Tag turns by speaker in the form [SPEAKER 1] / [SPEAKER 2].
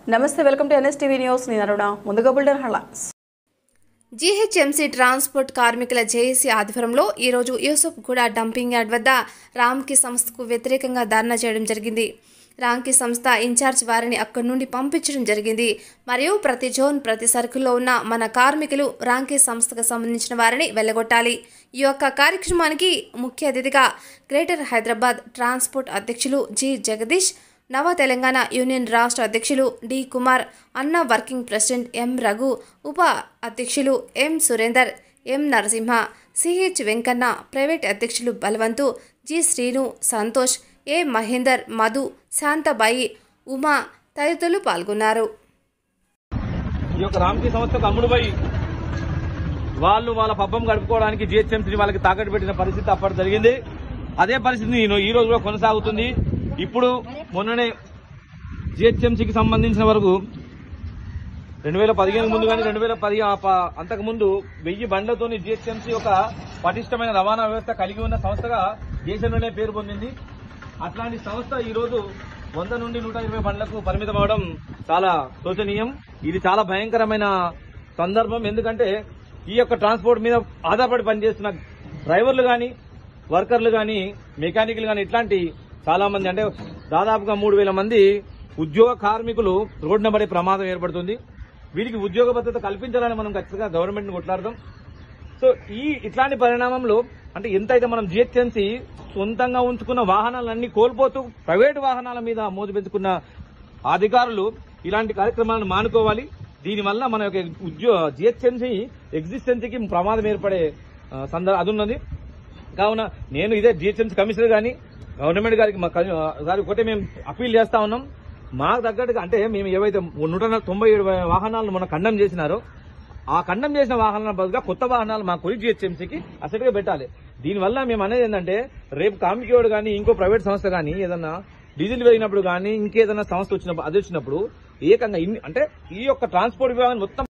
[SPEAKER 1] నమస్తే welcome to NSTV news నేను అరుణ ముందుగా బుల్డర్ హెడ్లైన్స్
[SPEAKER 2] జీహెచ్ఎంసీ ట్రాన్స్పోర్ట్ కార్మికుల జేఏసీ ఆధ్వర్యంలో ఈరోజు యూసఫ్గూడ డంపింగ్ యార్డ్ వద్ద రామ్కి సంస్థకు వ్యతిరేకంగా ధర్నా చేయడం జరిగింది రామ్కి సంస్థ ఇన్ఛార్జ్ వారిని అక్కడి నుండి పంపించడం జరిగింది మరియు ప్రతి జోన్ ప్రతి సర్కిల్లో ఉన్న మన కార్మికులు రాంకీ సంస్థకు సంబంధించిన వారిని వెళ్ళగొట్టాలి ఈ యొక్క కార్యక్రమానికి ముఖ్య అతిథిగా గ్రేటర్ హైదరాబాద్ ట్రాన్స్పోర్ట్ అధ్యక్షులు జి జగదీష్ నవ తెలంగాణ యూనియన్ రాష్ట్ర అధ్యక్షులు డి కుమార్ అన్న వర్కింగ్ ప్రెసిడెంట్ ఎం రఘు ఉప అధ్యక్షులు M Surender M Narasimha CH Venkanna private అధ్యక్షులు బలవంతు జి శ్రీను సంతోష్ ఏ మహేందర్ మధు శాంతబాయి ఉమా తదితరులు పాల్గొన్నారు
[SPEAKER 3] ఈ యొక్క రామ్కి సంస్థకు అమ్ముడుపోయి వాళ్ళు వాళ్ళ పబ్బం గడుపుకోవడానికి జిహెచ్ఎంసీ వాళ్ళకి తాకట్టు పెట్టిన పరిస్థితి అప్పటి జరిగింది అదే పరిస్థితి నేను ఈ రోజు కూడా కొనసాగుతుంది ఇప్పుడు మొన్ననే జిహెచ్ఎంసీకి సంబంధించిన వరకు రెండు వేల పదిహేను ముందు కానీ రెండు వేల పది అంతకు ముందు వెయ్యి బండ్లతోని జిహెచ్ఎంసీ ఒక పటిష్టమైన రవాణా వ్యవస్థ కలిగి ఉన్న సంస్థగా దేశంలోనే పేరు పొందింది అట్లాంటి సంస్థ ఈ రోజు వంద నుండి నూట ఇరవై బండ్లకు పరిమితం అవడం చాలా శోచనీయం ఇది చాలా భయంకరమైన సందర్భం ఎందుకంటే ఈ యొక్క ట్రాన్స్పోర్ట్ మీద ఆధారపడి పనిచేస్తున్న డ్రైవర్లు గాని వర్కర్లు గాని మెకానికల్ గాని ఇట్లాంటి చాలా మంది అంటే దాదాపుగా మూడు వేల మంది ఉద్యోగ కార్మికులు రోడ్డున పడే ప్రమాదం ఏర్పడుతుంది వీరికి ఉద్యోగ భద్రత కల్పించాలని మనం ఖచ్చితంగా గవర్నమెంట్ ని కొట్లాడదాం సో ఈ ఇట్లాంటి పరిణామంలో అంటే ఎంతైతే మనం జిహెచ్ఎంసీ సొంతంగా ఉంచుకున్న వాహనాలన్నీ కోల్పోతూ ప్రైవేటు వాహనాల మీద మోజు పెంచుకున్న అధికారులు ఇలాంటి కార్యక్రమాలను మానుకోవాలి దీనివల్ల మన యొక్క ఉద్యోగ జిహెచ్ఎంసీ ఎగ్జిస్టెన్సీకి ప్రమాదం ఏర్పడే ఆ, సందర్భం అది ఉన్నది కావున నేను ఇదే జిహెచ్ఎంసీ కమిషనర్ గాని గవర్నమెంట్ గారికి మా కమి- గారికి ఒకటే మేము అప్పీల్ చేస్తా ఉన్నాం మాకు తగ్గట్టుగా అంటే మేము ఏవైతే నూట తొంభై ఏడు వాహనాలను మనం ఖండం చేసినారో ఆ ఖండం చేసిన వాహనాల బదులుగా కొత్త వాహనాలు మా కొలి జిహెచ్ఎంసీకి అసెట్గా పెట్టాలి దీనివల్ల మేము అనేది ఏంటంటే రేపు కామికేవాడు కానీ ఇంకో ప్రైవేట్ సంస్థ కానీ ఏదన్నా డీజిల్ పెరిగినప్పుడు కానీ ఇంకేదైనా సంస్థ వచ్చినప్పుడు అది వచ్చినప్పుడు ఏకంగా ఇన్ని అంటే ఈ యొక్క ట్రాన్స్పోర్ట్ విభాగాన్ని మొత్తం